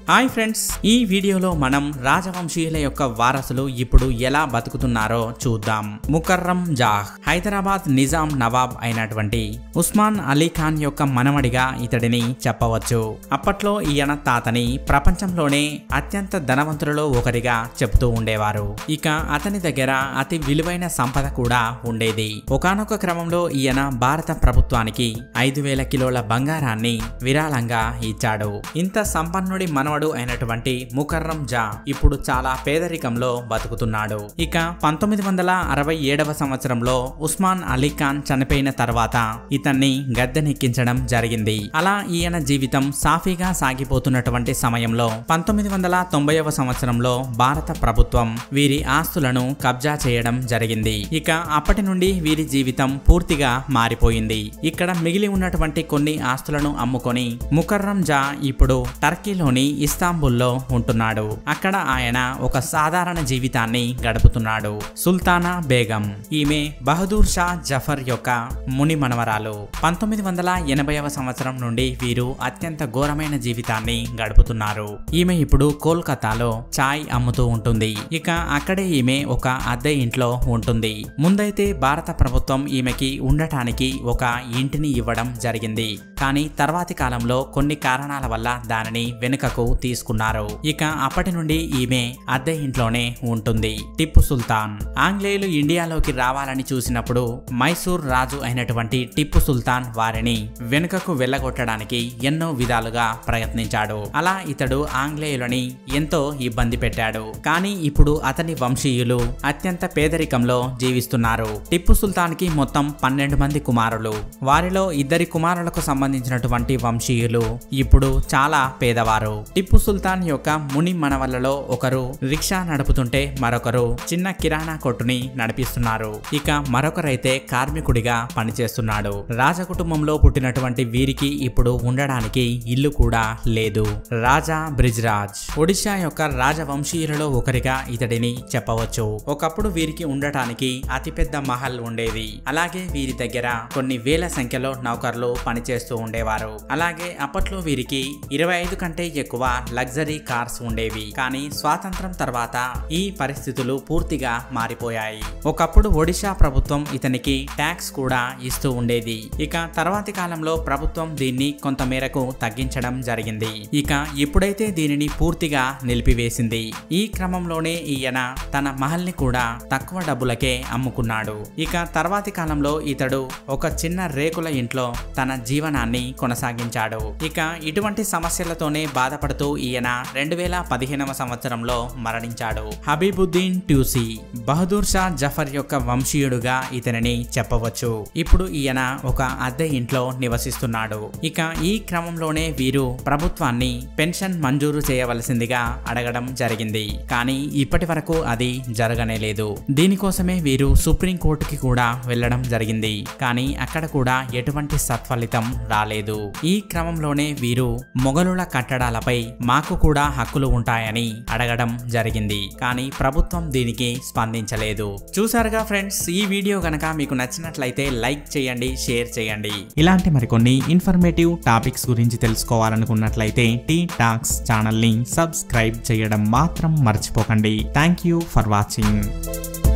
hi friends ఈ వీడియోలో మనం రాజవంశీయుల యొక్క వారసులు ఇప్పుడు ఎలా బతుకుతున్నారో చూద్దాం ముకర్రం జాహ్ హైదరాబాద్ నిజాం నవాబ్ అయినటువంటి ఉస్మాన్ అలీ ఖాన్ యొక్క మనవడిగా ఇతడిని చెప్పవచ్చు అప్పట్లో ఈయన తాతని ప్రపంచంలోనే అత్యంత ధనవంతులలో ఒకరిగా చెబుతూ ఉండేవారు ఇక అతని దగ్గర అతి విలువైన సంపద కూడా ఉండేది ఒకానొక క్రమంలో ఈయన భారత ప్రభుత్వానికి ఐదు వేల కిలోల బంగారాన్ని విరాళంగా ఇచ్చాడు ఇంత సంపన్నుడి మనవడు అయినటువంటి ముకర్రం జా ఇప్పుడు చాలా పేదరికంలో బతుకుతున్నాడు ఇక పంతొమ్మిది వందల అరవై ఏడవ సంవత్సరంలో ఉస్మాన్ అలీ ఖాన్ చనిపోయిన తర్వాత ఇతన్ని గద్దెనెక్కించడం జరిగింది అలా ఈయన జీవితం సాఫీగా సాగిపోతున్నటువంటి సమయంలో పంతొమ్మిది వందల తొంభైవ సంవత్సరంలో భారత ప్రభుత్వం వీరి ఆస్తులను కబ్జా చేయడం జరిగింది ఇక అప్పటి నుండి వీరి జీవితం పూర్తిగా మారిపోయింది ఇక్కడ మిగిలి ఉన్నటువంటి కొన్ని ఆస్తులను అమ్ముకొని ముకర్రం జా ఇప్పుడు టర్కీలోని ఇస్తాంబుల్లో ఉంటున్నాడు అక్కడ ఆయన ఒక సాధారణ జీవితాన్ని గడుపుతున్నాడు సుల్తానా బేగం ఈమె బహదూర్ షా జఫర్ యొక్క ముని మనవరాలు పంతొమ్మిది వందల ఎనభైవ సంవత్సరం నుండి వీరు అత్యంత ఘోరమైన జీవితాన్ని గడుపుతున్నారు ఈమె ఇప్పుడు కోల్కతాలో చాయ్ అమ్ముతూ ఉంటుంది ఇక అక్కడే ఈమె ఒక అద్దె ఇంట్లో ఉంటుంది ముందైతే భారత ప్రభుత్వం ఈమెకి ఉండటానికి ఒక ఇంటిని ఇవ్వడం జరిగింది కానీ తర్వాతి కాలంలో కొన్ని కారణాల వల్ల దానిని వెనుకకు తీసుకున్నారు ఇక అప్పటి నుండి ఈమె అద్దె ఇంట్లోనే ఉంటుంది టిప్పు సుల్తాన్ ఆంగ్లేయులు ఇండియాలోకి రావాలని చూసినప్పుడు మైసూర్ రాజు అయినటువంటి టిప్పు సుల్తాన్ వారిని వెనుకకు వెళ్ళగొట్టడానికి ఎన్నో విధాలుగా ప్రయత్నించాడు అలా ఇతడు ఆంగ్లేయులని ఎంతో ఇబ్బంది పెట్టాడు కానీ ఇప్పుడు అతని వంశీయులు అత్యంత పేదరికంలో జీవిస్తున్నారు టిప్పు సుల్తాన్ కి మొత్తం పన్నెండు మంది కుమారులు వారిలో ఇద్దరి కుమారులకు సంబంధించినటువంటి వంశీయులు ఇప్పుడు చాలా పేదవారు టిప్పు సుల్తాన్ యొక్క ముని మనవళ్లలో ఒకరు రిక్షా నడుపుతుంటే మరొకరు చిన్న కిరాణా కొట్టుని నడిపిస్తున్నారు ఇక మరొకరైతే కార్మికుడిగా పనిచేస్తున్నాడు రాజకుటుంబంలో పుట్టినటువంటి వీరికి ఇప్పుడు ఉండడానికి ఇల్లు కూడా లేదు రాజా బ్రిజ్రాజ్ ఒడిశా యొక్క రాజవంశీయులలో ఒకరిగా ఇతడిని చెప్పవచ్చు ఒకప్పుడు వీరికి ఉండటానికి అతిపెద్ద మహల్ ఉండేది అలాగే వీరి దగ్గర కొన్ని వేల సంఖ్యలో నౌకర్లు పనిచేస్తూ ఉండేవారు అలాగే అప్పట్లో వీరికి ఇరవై ఐదు కంటే ఎక్కువ లగ్జరీ కార్స్ ఉండేవి కానీ స్వాతంత్రం తర్వాత ఈ పరిస్థితులు పూర్తిగా మారిపోయాయి ఒకప్పుడు ఒడిశా ప్రభుత్వం ఇతనికి ట్యాక్స్ కూడా ఇస్తూ ఉండేది ఇక తర్వాతి కాలంలో ప్రభుత్వం దీన్ని కొంత మేరకు తగ్గించడం జరిగింది ఇక ఇప్పుడైతే దీనిని పూర్తిగా నిలిపివేసింది ఈ క్రమంలోనే ఈయన తన మహల్ని కూడా తక్కువ డబ్బులకే అమ్ముకున్నాడు ఇక తర్వాతి కాలంలో ఇతడు ఒక చిన్న రేకుల ఇంట్లో తన జీవనాన్ని కొనసాగించాడు ఇక ఇటువంటి సమస్యలతోనే బాధపడుతూ ఈయన రెండు వేల పదిహేనవ సంవత్సరంలో మరణించాడు హబీబుద్దీన్ ట్యూసీ బహదూర్ షా జఫర్ యొక్క వంశీయుడుగా ఇతనిని చెప్పవచ్చు ఇప్పుడు ఈయన ఒక అద్దె ఇంట్లో నివసిస్తున్నాడు ఇక ఈ క్రమంలోనే వీరు ప్రభుత్వాన్ని పెన్షన్ మంజూరు చేయవలసిందిగా అడగడం జరిగింది కానీ ఇప్పటి వరకు అది జరగనే లేదు దీనికోసమే వీరు సుప్రీం కోర్టుకి కూడా వెళ్ళడం జరిగింది కానీ అక్కడ కూడా ఎటువంటి సత్ఫలితం రాలేదు ఈ క్రమంలోనే వీరు మొఘలుల కట్టడాలపై మాకు కూడా హక్కులు ఉంటాయని అడగడం జరిగింది కానీ ప్రభుత్వం దీనికి స్పందించలేదు చూసారుగా ఫ్రెండ్స్ ఈ వీడియో గనక మీకు నచ్చినట్లయితే లైక్ చేయండి షేర్ చేయండి ఇలాంటి మరికొన్ని ఇన్ఫర్మేటివ్ టాపిక్స్ గురించి తెలుసుకోవాలనుకున్నట్లయితే టీ టాక్స్ ఛానల్ని సబ్స్క్రైబ్ చేయడం మాత్రం మర్చిపోకండి థ్యాంక్ యూ ఫర్ వాచింగ్